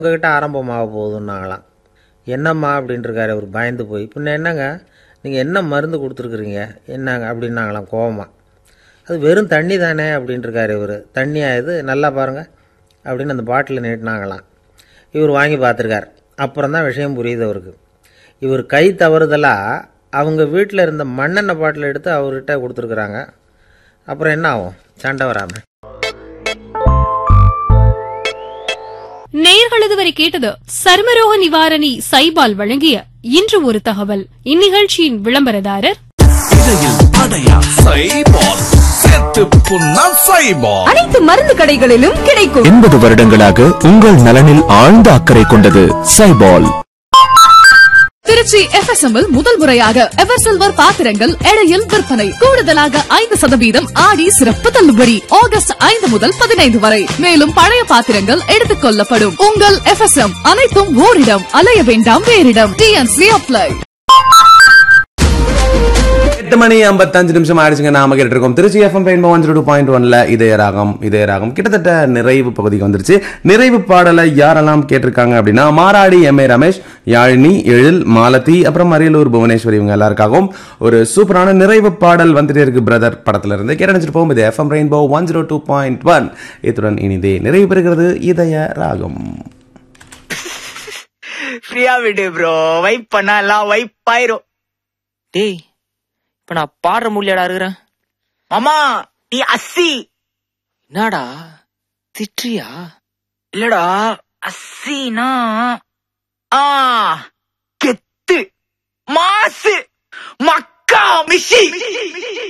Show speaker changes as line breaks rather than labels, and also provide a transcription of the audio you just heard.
உங்ககிட்ட ஆரம்பமாக போகுதுன்னாங்களாம் என்னம்மா அப்படின்ட்டுருக்காரு அவர் பயந்து போய் பின்ன என்னங்க நீங்கள் என்ன மருந்து கொடுத்துருக்குறீங்க என்னங்க அப்படின்னாங்களாம் கோவமா அது வெறும் தண்ணி தானே அப்படின்ட்டுருக்காரு இவர் தண்ணியா இது நல்லா பாருங்கள் அப்படின்னு அந்த பாட்டில் நீட்டினாங்களாம் இவர் வாங்கி பார்த்துருக்கார் அப்புறம் தான் விஷயம் புரியுது அவருக்கு இவர் கை தவறுதலாக அவங்க வீட்டில் இருந்த மண்ணெண்ணெய் பாட்டில் எடுத்து அவர்கிட்ட கொடுத்துருக்குறாங்க அப்புறம் என்ன ஆகும் சண்டை வராமல்
நேயர்கள் இதுவரை கேட்டது சர்மரோக நிவாரணி சைபால் வழங்கிய இன்று ஒரு தகவல் இந்நிகழ்ச்சியின் விளம்பரதாரர்
இடையில் அடையா சைபால் செத்து புண்ணா சைபால்
அனைத்து மருந்து கடைகளிலும் கிடைக்கும்
எண்பது வருடங்களாக உங்கள் நலனில் ஆழ்ந்த அக்கறை கொண்டது சைபால்
திருச்சி எஃப்எஸ்எம் முதல் முறையாக எவர் சில்வர் பாத்திரங்கள் எடையில் விற்பனை கூடுதலாக ஐந்து சதவீதம் ஆடி சிறப்பு தள்ளுபடி ஆகஸ்ட் ஐந்து முதல் பதினைந்து வரை மேலும் பழைய பாத்திரங்கள் எடுத்துக் கொள்ளப்படும் உங்கள் எஃப்எஸ்எம் அனைத்தும் ஓரிடம் அலைய வேண்டாம் வேறிடம் டிஎன்சி அப்ளை
எட்டு மணி ஐம்பத்தஞ்சு நிமிஷம் ஆயிடுச்சுங்க நாம கேட்டு இருக்கோம் Tiruchi FM rainbow one two point ஒன்ல இதய ராகம் இதய ராகம் கிட்டத்தட்ட நிறைவு பகுதிக்கு வந்துருச்சு நிறைவு பாடலை யாரெல்லாம் கேட்டிருக்காங்க அப்படின்னா மாராடி எம் ஏ ரமேஷ் யாழினி எழில் மாலதி அப்புறம் அரியலூர் புவனேஸ்வரி இவங்க எல்லாருக்காகவும் ஒரு சூப்பரான நிறைவு பாடல் வந்துட்டே இருக்கு பிரதர் படத்துல இருந்து கேட்டு நினைச்சிட்டு போகும் இது FM rainbow one zero two point one இத்துடன் இனிதே நிறைவு பெறுகிறது இதய ராகம்
ஃப்ரீயா விடு ப்ரோ வைப் பண்ணா எல்லாம் வைப் ஆயிரும்
டேய் இப்ப நான் பாடுற முடியாடா இருக்கிறேன்
மாமா நீ அஸ்ஸி
என்னடா திட்டுறியா
இல்லடா அஸ்ஸினா ஆ கெத்து மாசு மக்கா மிஷி